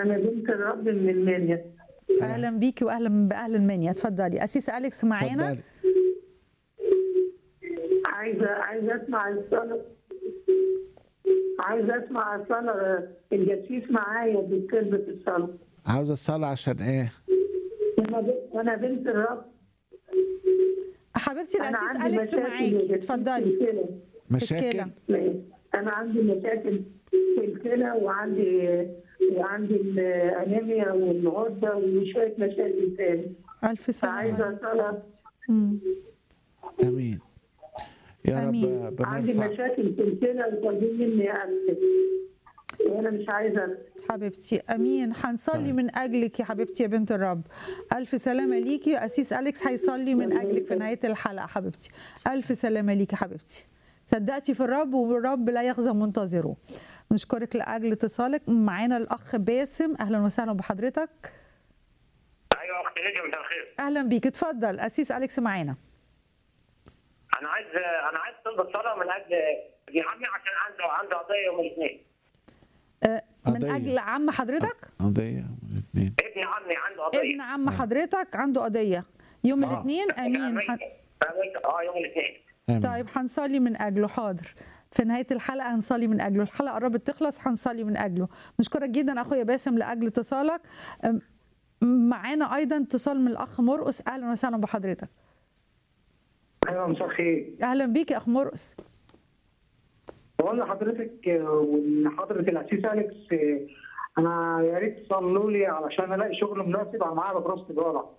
انا بنت الرب من المنيا اهلا بيكي واهلا باهل المنيا اتفضلي اسيس اليكس معانا اتفضلي عايزه عايزه اسمع الصلاه عايزه اسمع الصلاه الجسيس معايا بكلمه الصلاه عاوزه الصلاه عشان ايه انا ب- انا بنت الرب حبيبتي انا الاسيس عندي اليكس مشاكل معاكي الجسيس اتفضلي في الكلى. مشاكل الكلى. انا عندي مشاكل في الكلى وعندي وعندي الانيميا والغده وشويه مشاكل تاني الف سلامه فعايزه عليك. صلاه مم. امين يا آمين. رب عندي بنرفع مشاكل في الكلى وطالبين مني أعمل وانا مش عايزه حبيبتي امين هنصلي طيب. من اجلك يا حبيبتي يا بنت الرب الف سلامه ليكي اسيس اليكس هيصلي من اجلك في نهايه الحلقه حبيبتي الف سلامه ليكي حبيبتي صدقتي في الرب والرب لا يخزى منتظره نشكرك لاجل اتصالك معانا الاخ باسم اهلا وسهلا بحضرتك ايوه اختي نجم مساء الخير اهلا بيك اتفضل اسيس اليكس معانا انا عايز انا عايز طلب الصلاه من اجل ابن عمي عشان عنده عنده قضيه يوم الاثنين آه، من قضية. اجل عم حضرتك قضيه الاثنين ابن عمي عنده قضيه ابن عم حضرتك عنده قضيه يوم آه. الاثنين في امين امريكا ح- في امريكا اه يوم الاثنين آمين. طيب هنصلي من اجله حاضر في نهايه الحلقه هنصلي من اجله الحلقه قربت تخلص هنصلي من اجله نشكرك جدا اخويا باسم لاجل اتصالك أم، معانا ايضا اتصال من الاخ مرقس اهلا وسهلا بحضرتك ايوه مساء الخير اهلا بيك يا اخ مرقس بقول لحضرتك آه، ولحضره الاسيس اليكس آه، انا يا ريت تصلوا لي علشان الاقي شغل مناسب انا معايا بكالوريوس تجاره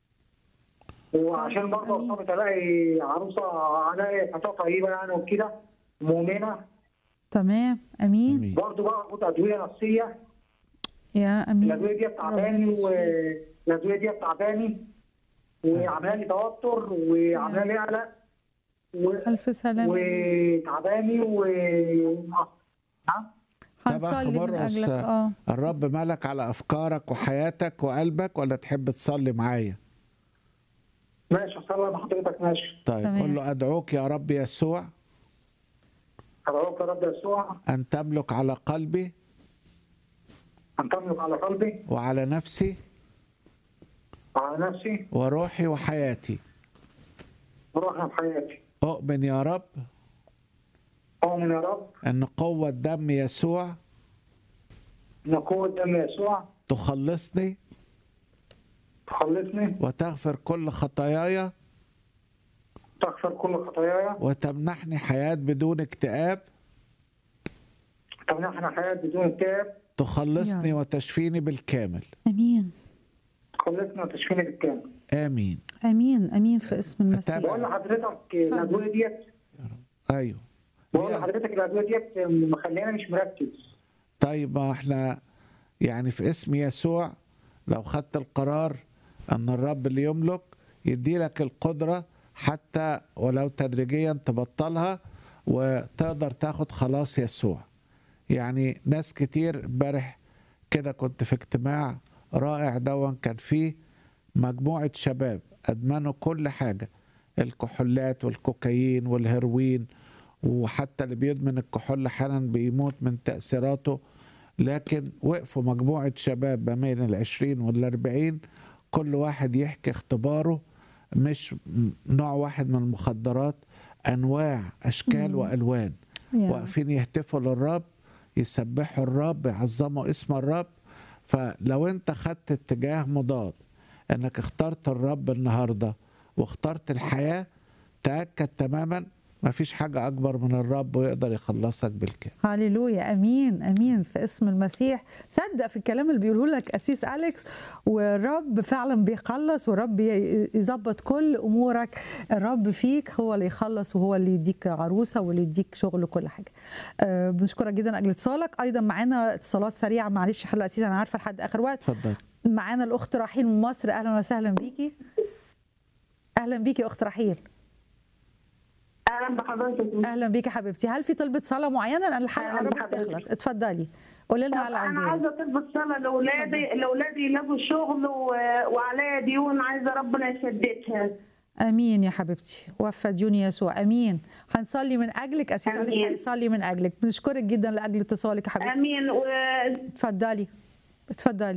وعشان برضه آمين. ارتبط الاقي عروسه الاقي فتاه طيبه يعني وكده مؤمنه تمام امين امين برضه باخد ادويه نفسيه يا امين الادويه دي تعباني ربنا يشفيك. والادويه دي تعباني وعامله لي توتر وعامله لي قلق و- الف سلامه وتعباني و نعم طب اخ هنصلي من مرقس اجلك اه الرب مالك على افكارك وحياتك وقلبك ولا تحب تصلي معايا ماشي اصلي مع حضرتك ماشي طيب تمام. قول له ادعوك يا رب يسوع ادعوك يا رب يسوع ان تملك على قلبي ان تملك على قلبي وعلى نفسي وعلى نفسي وروحي وحياتي وروحنا في حياتي اؤمن يا رب اؤمن يا رب ان قوه دم يسوع ان قوه دم يسوع تخلصني تخلصني وتغفر كل خطاياي تغفر كل خطاياي وتمنحني حياه بدون اكتئاب تمنحنا حياه بدون اكتئاب تخلصني يا وتشفيني بالكامل امين تخلصنا وتشفيني بالكامل امين امين امين في اسم المسيح أتابع. بقول لحضرتك الادويه ديت ايوه بقول لحضرتك الادويه ديت مخلينا مش مركز طيب ما احنا يعني في اسم يسوع لو خدت القرار ان الرب اللي يملك يدي لك القدرة حتى ولو تدريجيا تبطلها وتقدر تاخد خلاص يسوع يعني ناس كتير امبارح كده كنت في اجتماع رائع دون كان فيه مجموعة شباب أدمنوا كل حاجة الكحولات والكوكايين والهيروين وحتى اللي بيدمن الكحول أحيانا بيموت من تأثيراته لكن وقفوا مجموعة شباب ما بين العشرين والأربعين كل واحد يحكي اختباره مش م- نوع واحد من المخدرات أنواع أشكال وألوان يا. واقفين يهتفوا للرب يسبحوا الرب يعظموا اسم الرب فلو انت خدت اتجاه مضاد انك اخترت الرب النهارده واخترت الحياه تاكد تماما مفيش حاجه اكبر من الرب ويقدر يخلصك بالكامل هللويا امين امين في اسم المسيح صدق في الكلام اللي بيقوله لك اسيس اليكس والرب فعلا بيخلص والرب ي- يظبط كل امورك الرب فيك هو اللي يخلص وهو اللي يديك عروسه واللي يديك شغل وكل حاجه أه بنشكرك جدا اجل اتصالك ايضا معانا اتصالات سريعه معلش حلقه اسيس انا عارفه لحد اخر وقت اتفضل معانا الاخت رحيل من مصر اهلا وسهلا بيكي اهلا بيكي يا اخت رحيل اهلا بحضرتك اهلا بيكي حبيبتي هل في طلبه صلاه معينه لان الحلقه أهلاً قربت بحضرتك. تخلص اتفضلي قولي لنا على انا عندي عايزه اطلب الصلاه لاولادي لاولادي يلاقوا شغل و... وعليا ديون عايزه ربنا يسددها امين يا حبيبتي وفى ديون يسوع امين هنصلي من اجلك اسيس آمين. هيصلي من اجلك بنشكرك جدا لاجل اتصالك يا حبيبتي امين و... اتفضلي اتفضلي